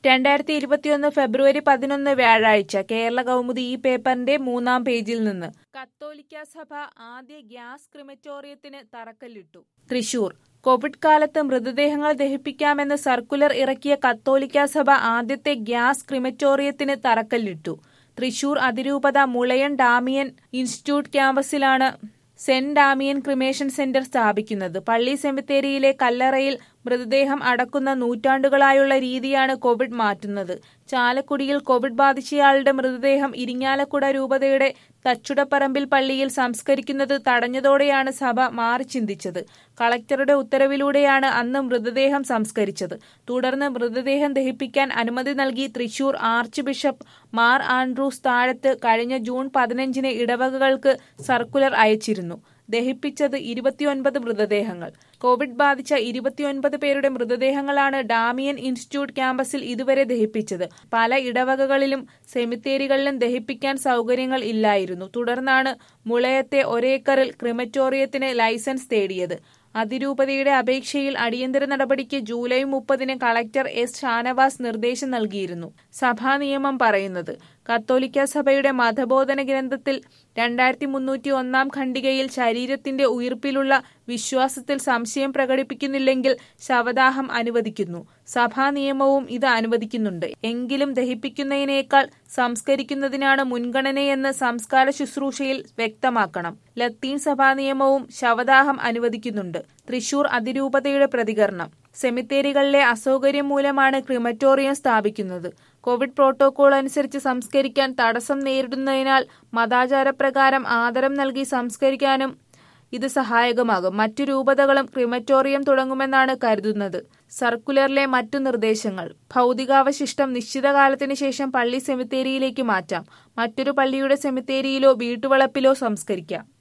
രണ്ടായിരത്തി ഇരുപത്തിയൊന്ന് ഫെബ്രുവരി പതിനൊന്ന് വ്യാഴാഴ്ച കേരള കൗമുദി ഈ പേപ്പറിന്റെ മൂന്നാം പേജിൽ നിന്ന് കത്തോലിക്ക സഭ ആദ്യ ഗ്യാസ് ക്രിമറ്റോറിയത്തിന് തറക്കല്ലിട്ടു തൃശൂർ കോവിഡ് കാലത്ത് മൃതദേഹങ്ങൾ ദഹിപ്പിക്കാമെന്ന് സർക്കുലർ ഇറക്കിയ കത്തോലിക്ക സഭ ആദ്യത്തെ ഗ്യാസ് ക്രിമറ്റോറിയത്തിന് തറക്കല്ലിട്ടു തൃശൂർ അതിരൂപത മുളയൻ ഡാമിയൻ ഇൻസ്റ്റിറ്റ്യൂട്ട് ക്യാമ്പസിലാണ് സെന്റ് ഡാമിയൻ ക്രിമേഷൻ സെന്റർ സ്ഥാപിക്കുന്നത് പള്ളി സെമിത്തേരിയിലെ കല്ലറയിൽ മൃതദേഹം അടക്കുന്ന നൂറ്റാണ്ടുകളായുള്ള രീതിയാണ് കോവിഡ് മാറ്റുന്നത് ചാലക്കുടിയിൽ കോവിഡ് ബാധിച്ചയാളുടെ മൃതദേഹം ഇരിങ്ങാലക്കുട രൂപതയുടെ തച്ചുടപ്പറമ്പിൽ പള്ളിയിൽ സംസ്കരിക്കുന്നത് തടഞ്ഞതോടെയാണ് സഭ മാറി ചിന്തിച്ചത് കളക്ടറുടെ ഉത്തരവിലൂടെയാണ് അന്ന് മൃതദേഹം സംസ്കരിച്ചത് തുടർന്ന് മൃതദേഹം ദഹിപ്പിക്കാൻ അനുമതി നൽകി Thrissur archbishop Mar Andrews Thazhath കഴിഞ്ഞ ജൂൺ പതിനഞ്ചിന് ഇടവകകൾക്ക് സർക്കുലർ അയച്ചിരുന്നു ദഹിപ്പിച്ചത് ഇരുപത്തിയൊൻപത് മൃതദേഹങ്ങൾ കോവിഡ് ബാധിച്ച ഇരുപത്തിയൊൻപത് പേരുടെ മൃതദേഹങ്ങളാണ് ഡാമിയൻ ഇൻസ്റ്റിറ്റ്യൂട്ട് ക്യാമ്പസിൽ ഇതുവരെ ദഹിപ്പിച്ചത് പല ഇടവകകളിലും സെമിത്തേരികളിലും ദഹിപ്പിക്കാൻ സൗകര്യങ്ങൾ ഇല്ലായിരുന്നു തുടർന്നാണ് മുളയത്തെ ഒരേക്കറിൽ ക്രിമറ്റോറിയത്തിന് ലൈസൻസ് തേടിയത് അതിരൂപതയുടെ അപേക്ഷയിൽ അടിയന്തര നടപടിക്ക് ജൂലൈ മുപ്പതിന് കളക്ടർ എസ് ഷാനവാസ് നിർദ്ദേശം നൽകിയിരുന്നു സഭാ നിയമം പറയുന്നത് കത്തോലിക്ക സഭയുടെ മതബോധന ഗ്രന്ഥത്തിൽ രണ്ടായിരത്തി മുന്നൂറ്റി ഒന്നാം ഖണ്ഡികയിൽ ശരീരത്തിന്റെ ഉയിർപ്പിലുള്ള വിശ്വാസത്തിൽ സംശയം പ്രകടിപ്പിക്കുന്നില്ലെങ്കിൽ ശവദാഹം അനുവദിക്കുന്നു സഭാ നിയമവും ഇത് അനുവദിക്കുന്നുണ്ട് എങ്കിലും ദഹിപ്പിക്കുന്നതിനേക്കാൾ സംസ്കരിക്കുന്നതിനാണ് മുൻഗണനയെന്ന് സംസ്കാര ശുശ്രൂഷയിൽ വ്യക്തമാക്കണം ലത്തീൻ സഭാ നിയമവും ശവദാഹം അനുവദിക്കുന്നുണ്ട് തൃശൂർ അതിരൂപതയുടെ പ്രതികരണം സെമിത്തേരികളിലെ അസൗകര്യം മൂലമാണ് ക്രിമറ്റോറിയം സ്ഥാപിക്കുന്നത് കോവിഡ് പ്രോട്ടോകോൾ അനുസരിച്ച് സംസ്കരിക്കാൻ തടസ്സം നേരിടുന്നതിനാൽ മതാചാരപ്രകാരം ആദരം നൽകി സംസ്കരിക്കാനും ഇത് സഹായകമാകും മറ്റു രൂപതകളും ക്രിമറ്റോറിയം തുടങ്ങുമെന്നാണ് കരുതുന്നത് സർക്കുലറിലെ മറ്റു നിർദ്ദേശങ്ങൾ ഭൗതികാവശിഷ്ടം നിശ്ചിത കാലത്തിന് ശേഷം പള്ളി സെമിത്തേരിയിലേക്ക് മാറ്റാം മറ്റൊരു പള്ളിയുടെ സെമിത്തേരിയിലോ വീട്ടുവളപ്പിലോ സംസ്കരിക്കാം